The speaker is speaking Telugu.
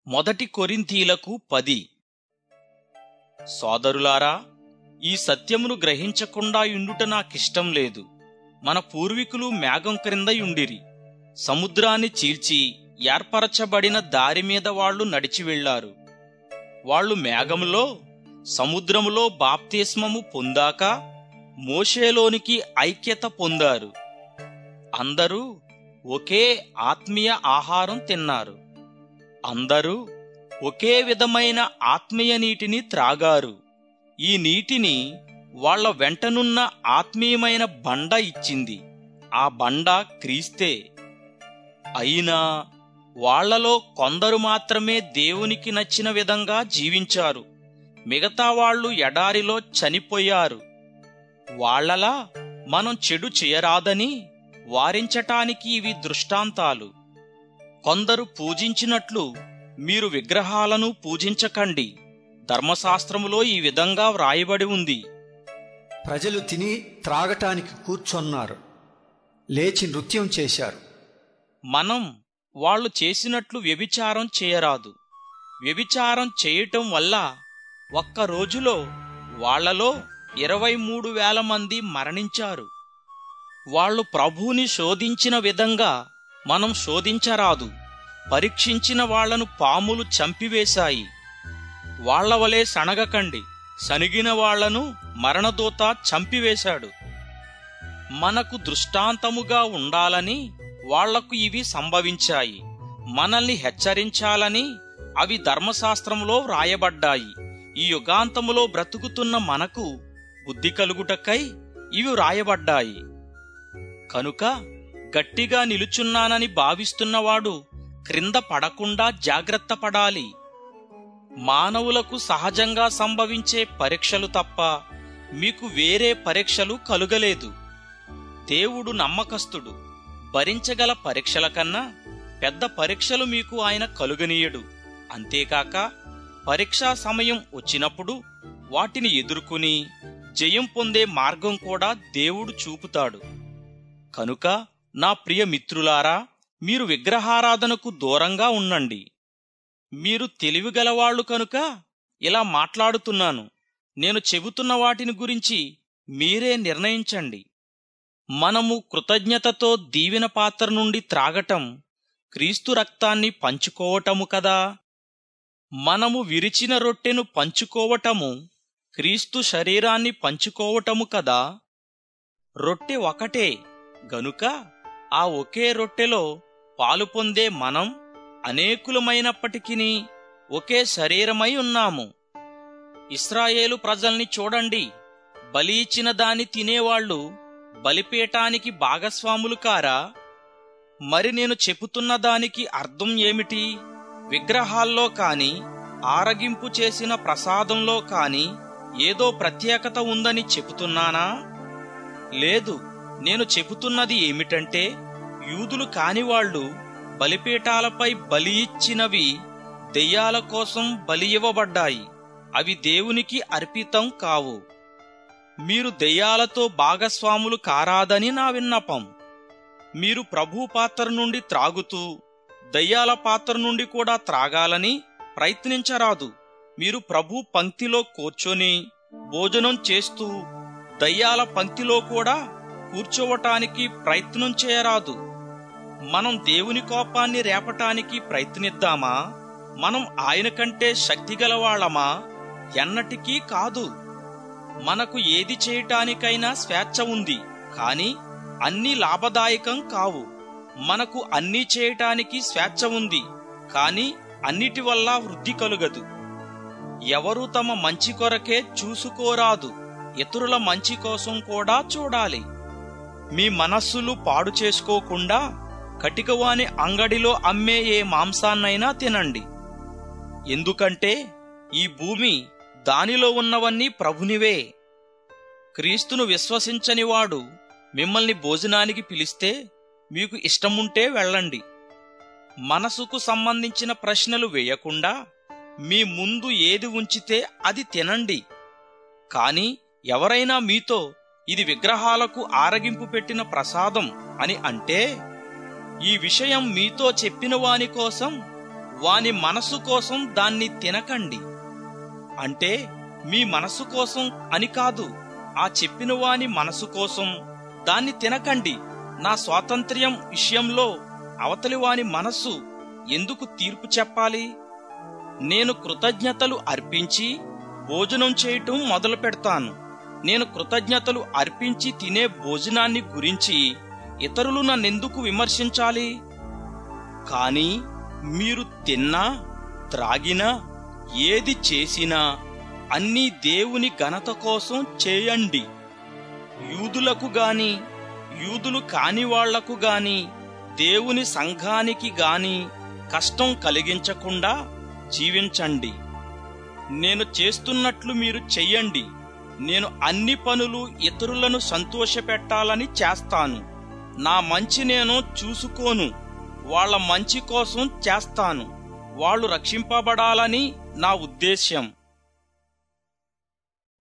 మొదటి కొరింథీలకు పది సోదరులారా ఈ సత్యమును గ్రహించకుండా యుండుట నాకిష్టం లేదు మన పూర్వీకులు మేఘం క్రింద యుండిరి సముద్రాన్ని చీల్చి ఏర్పరచబడిన దారి మీద వాళ్ళు నడిచి వెళ్లారు వాళ్ళు మేఘములో సముద్రములో బాప్తిస్మము పొందాక మోషేలోనికి ఐక్యత పొందారు అందరూ ఒకే ఆత్మీయ ఆహారం తిన్నారు అందరూ ఒకే విధమైన ఆత్మీయ నీటిని త్రాగారు ఈ నీటిని వాళ్ళ వెంటనున్న ఆత్మీయమైన బండ ఇచ్చింది ఆ బండ క్రీస్తే అయినా వాళ్ళలో కొందరు మాత్రమే దేవునికి నచ్చిన విధంగా జీవించారు మిగతా వాళ్ళు ఎడారిలో చనిపోయారు వాళ్ళలా మనం చెడు చేయరాదని వారించటానికి ఇవి దృష్టాంతాలు కొందరు పూజించినట్లు మీరు విగ్రహాలను పూజించకండి ధర్మశాస్త్రములో ఈ విధంగా వ్రాయబడి ఉంది ప్రజలు తిని త్రాగటానికి కూర్చొన్నారు లేచి నృత్యం చేశారు మనం వాళ్ళు చేసినట్లు వ్యభిచారం చేయరాదు వ్యభిచారం చేయటం వల్ల ఒక్క రోజులో వాళ్ళలో ఇరవై మూడు వేల మంది మరణించారు వాళ్ళు ప్రభువుని శోధించిన విధంగా మనం శోధించరాదు పరీక్షించిన వాళ్లను పాములు చంపివేశాయి వాళ్ల వలె సణగకండి సనిగిన వాళ్లను మరణదూత చంపివేశాడు మనకు దృష్టాంతముగా ఉండాలని వాళ్లకు ఇవి సంభవించాయి మనల్ని హెచ్చరించాలని అవి ధర్మశాస్త్రంలో వ్రాయబడ్డాయి ఈ యుగాంతములో బ్రతుకుతున్న మనకు బుద్ధి కలుగుటకై ఇవి వ్రాయబడ్డాయి కనుక గట్టిగా నిలుచున్నానని భావిస్తున్నవాడు క్రింద పడకుండా జాగ్రత్త పడాలి మానవులకు సహజంగా సంభవించే పరీక్షలు తప్ప మీకు వేరే పరీక్షలు కలుగలేదు దేవుడు నమ్మకస్తుడు భరించగల పరీక్షల కన్నా పెద్ద పరీక్షలు మీకు ఆయన కలుగనీయడు అంతేకాక పరీక్షా సమయం వచ్చినప్పుడు వాటిని ఎదుర్కొని జయం పొందే మార్గం కూడా దేవుడు చూపుతాడు కనుక నా ప్రియ మిత్రులారా మీరు విగ్రహారాధనకు దూరంగా ఉండండి మీరు తెలివిగలవాళ్లు కనుక ఇలా మాట్లాడుతున్నాను నేను చెబుతున్న వాటిని గురించి మీరే నిర్ణయించండి మనము కృతజ్ఞతతో దీవెన పాత్ర నుండి త్రాగటం క్రీస్తు రక్తాన్ని పంచుకోవటము కదా మనము విరిచిన రొట్టెను పంచుకోవటము క్రీస్తు శరీరాన్ని పంచుకోవటము కదా రొట్టె ఒకటే గనుక ఆ ఒకే రొట్టెలో పాలు పొందే మనం అనేకులమైనప్పటికీ ఒకే శరీరమై ఉన్నాము ఇస్రాయేలు ప్రజల్ని చూడండి బలి ఇచ్చిన దాన్ని తినేవాళ్లు బలిపీఠానికి భాగస్వాములు కారా మరి నేను చెబుతున్న దానికి అర్థం ఏమిటి విగ్రహాల్లో కాని ఆరగింపు చేసిన ప్రసాదంలో కాని ఏదో ప్రత్యేకత ఉందని చెబుతున్నానా లేదు నేను చెబుతున్నది ఏమిటంటే యూదులు కానివాళ్లు బలిపీఠాలపై బలి ఇచ్చినవి దెయ్యాల కోసం బలి ఇవ్వబడ్డాయి అవి దేవునికి అర్పితం కావు మీరు దెయ్యాలతో భాగస్వాములు కారాదని నా విన్నపం మీరు ప్రభు పాత్ర నుండి త్రాగుతూ దయ్యాల పాత్ర నుండి కూడా త్రాగాలని ప్రయత్నించరాదు మీరు ప్రభు పంక్తిలో కూర్చొని భోజనం చేస్తూ దయ్యాల పంక్తిలో కూడా కూర్చోవటానికి ప్రయత్నం చేయరాదు మనం దేవుని కోపాన్ని రేపటానికి ప్రయత్నిద్దామా మనం ఆయన కంటే శక్తిగలవాళ్ళమా ఎన్నటికీ కాదు మనకు ఏది చేయటానికైనా స్వేచ్ఛ ఉంది కాని అన్నీ లాభదాయకం కావు మనకు అన్నీ చేయటానికి స్వేచ్ఛ ఉంది కాని అన్నిటి వల్ల వృద్ధి కలుగదు ఎవరు తమ మంచి కొరకే చూసుకోరాదు ఇతరుల మంచి కోసం కూడా చూడాలి మీ మనస్సులు పాడు చేసుకోకుండా కటికవాని అంగడిలో అమ్మే ఏ మాంసాన్నైనా తినండి ఎందుకంటే ఈ భూమి దానిలో ఉన్నవన్నీ ప్రభునివే క్రీస్తును విశ్వసించని వాడు మిమ్మల్ని భోజనానికి పిలిస్తే మీకు ఇష్టముంటే వెళ్ళండి మనసుకు సంబంధించిన ప్రశ్నలు వేయకుండా మీ ముందు ఏది ఉంచితే అది తినండి కాని ఎవరైనా మీతో ఇది విగ్రహాలకు ఆరగింపు పెట్టిన ప్రసాదం అని అంటే ఈ విషయం మీతో చెప్పిన వాని కోసం వాని మనసు కోసం దాన్ని తినకండి అంటే మీ మనసు కోసం అని కాదు ఆ చెప్పిన వాని మనసు కోసం దాన్ని తినకండి నా స్వాతంత్ర్యం విషయంలో అవతలి వాని మనస్సు ఎందుకు తీర్పు చెప్పాలి నేను కృతజ్ఞతలు అర్పించి భోజనం చేయటం మొదలు పెడతాను నేను కృతజ్ఞతలు అర్పించి తినే భోజనాన్ని గురించి ఇతరులు నన్నెందుకు విమర్శించాలి కానీ మీరు తిన్నా త్రాగినా ఏది చేసినా అన్నీ దేవుని ఘనత కోసం చేయండి యూదులకు గాని యూదులు కాని వాళ్లకు గాని దేవుని సంఘానికి గాని కష్టం కలిగించకుండా జీవించండి నేను చేస్తున్నట్లు మీరు చెయ్యండి నేను అన్ని పనులు ఇతరులను సంతోషపెట్టాలని చేస్తాను నా మంచి నేను చూసుకోను వాళ్ళ మంచి కోసం చేస్తాను వాళ్ళు రక్షింపబడాలని నా ఉద్దేశ్యం